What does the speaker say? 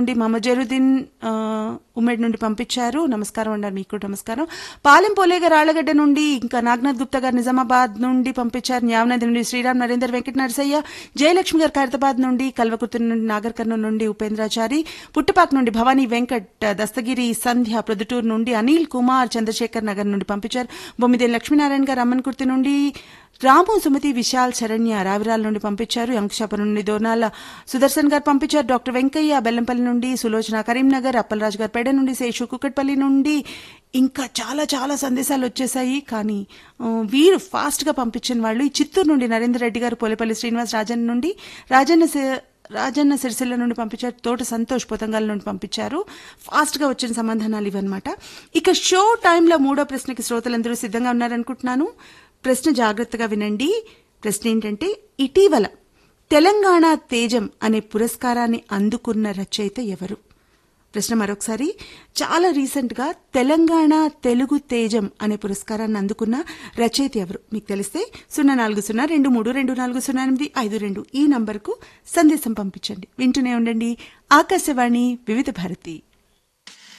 నుండి మహమ్మద్ జరుద్దీన్ ఆ, ఉమ్మడి నుండి పంపించారు నమస్కారం అండి మీకు కూడా నమస్కారం పాలెం పోలేగ రాళ్లగడ్డ నుండి ఇంకా నాగనాథ్ గుప్తా గారు నిజామాబాద్ నుండి పంపించారు న్యావనది నుండి శ్రీరామ్ నరేందర్ వెంకట నరసయ్య జయలక్ష్మి గారు ఖైరతాబాద్ నుండి కల్వకుర్తి నుండి నాగర్ కర్నూలు నుండి ఉపేంద్రాచారి పుట్టుపాక్ నుండి భవానీ వెంకట్ దస్తగిరి సంధ్య ప్రొద్దుటూరు నుండి అనిల్ కుమార్ చంద్రశేఖర్ నగర్ నుండి పంపించారు బొమ్మిదేని లక్ష్మీనారాయణ గారు అమ్మన్కుర్తి నుండి రాము సుమతి విశాల్ శరణ్య రావిరాల నుండి పంపించారు అంకుశాపురం నుండి దోనాల సుదర్శన్ గారు పంపించారు డాక్టర్ వెంకయ్య బెల్లంపల్లి నుండి సులోచన కరీంనగర్ అప్పలరాజు గారు పేడ నుండి శేషు కుక్కట్పల్లి నుండి ఇంకా చాలా చాలా సందేశాలు వచ్చేసాయి కానీ ఆ, వీరు ఫాస్ట్ గా పంపించిన వాళ్ళు ఈ చిత్తూరు నుండి నరేందర్ రెడ్డి గారు పోలేపల్లి శ్రీనివాస్ రాజన్ నుండి రాజన్న సి- రాజన్న సిరిసిల్ల నుండి పంపించారు తోట సంతోష్ పొతంగాల నుండి పంపించారు ఫాస్ట్ గా వచ్చిన సమాధానాలు ఇవన్నమాట ఇక షో టైంలో మూడో ప్రశ్నకి శ్రోతలందరూ సిద్ధంగా ఉన్నారనుకుంటున్నాను ప్రశ్న జాగ్రత్తగా వినండి ప్రశ్న ఏంటంటే ఇటీవల తెలంగాణ తేజం అనే పురస్కారాన్ని అందుకున్న రచయిత ఎవరు ప్రశ్న మరొకసారి చాలా రీసెంట్ గా తెలంగాణ తెలుగు తేజం అనే పురస్కారాన్ని అందుకున్న రచయిత ఎవరు మీకు తెలిస్తే సున్నా నాలుగు సున్నా రెండు మూడు రెండు నాలుగు సున్నా ఎనిమిది ఐదు రెండు ఈ నంబర్కు సందేశం పంపించండి వింటూనే ఉండండి ఆకాశవాణి వివిధ భారతి